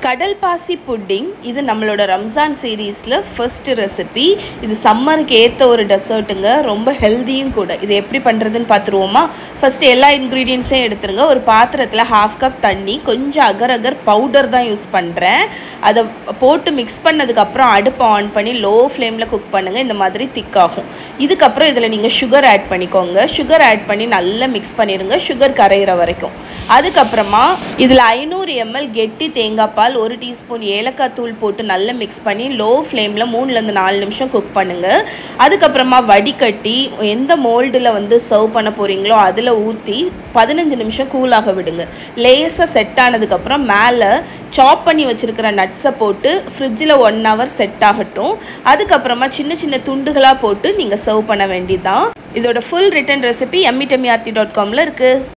கடல் பாசி புட்டிங் இது நம்மளோட ரம்ஜான் சீரீஸில் ஃபர்ஸ்ட் ரெசிபி இது சம்மருக்கு ஏற்ற ஒரு டெசர்ட்டுங்க ரொம்ப ஹெல்த்தியும் கூட இது எப்படி பண்ணுறதுன்னு பார்த்துருவோமா ஃபஸ்ட்டு எல்லா இன்க்ரீடியன்ஸையும் எடுத்துருங்க ஒரு பாத்திரத்தில் ஹாஃப் கப் தண்ணி கொஞ்சம் அகர் அகர் பவுடர் தான் யூஸ் பண்ணுறேன் அதை போட்டு மிக்ஸ் பண்ணதுக்கப்புறம் அடுப்பை ஆன் பண்ணி லோ ஃப்ளேமில் குக் பண்ணுங்கள் இந்த மாதிரி திக்காகும் இதுக்கப்புறம் இதில் நீங்கள் சுகர் ஆட் பண்ணிக்கோங்க சுகர் ஆட் பண்ணி நல்லா மிக்ஸ் பண்ணிடுங்க சுகர் கரையிற வரைக்கும் அதுக்கப்புறமா இதில் ஐநூறு எம்எல் கெட்டி தேங்காய் பால் ஒரு டீஸ்பூன் ஏலக்காய் தூள் போட்டு நல்லா மிக்ஸ் பண்ணி லோ ஃப்ளேமில் மூணுலேருந்து நாலு நிமிஷம் குக் பண்ணுங்கள் அதுக்கப்புறமா வடிகட்டி எந்த மோல்டில் வந்து சர்வ் பண்ண போகிறீங்களோ அதில் ஊற்றி பதினஞ்சு நிமிஷம் கூலாக விடுங்க லேசாக செட் ஆனதுக்கப்புறம் மேலே சாப் பண்ணி வச்சுருக்கிற நட்ஸை போட்டு ஃப்ரிட்ஜில் ஒன் ஹவர் செட் ஆகட்டும் அதுக்கப்புறமா சின்ன சின்ன துண்டுகளாக போட்டு நீங்கள் சர்வ் பண்ண வேண்டியதுதான் இதோட full written recipe ME dot காமில் இருக்குது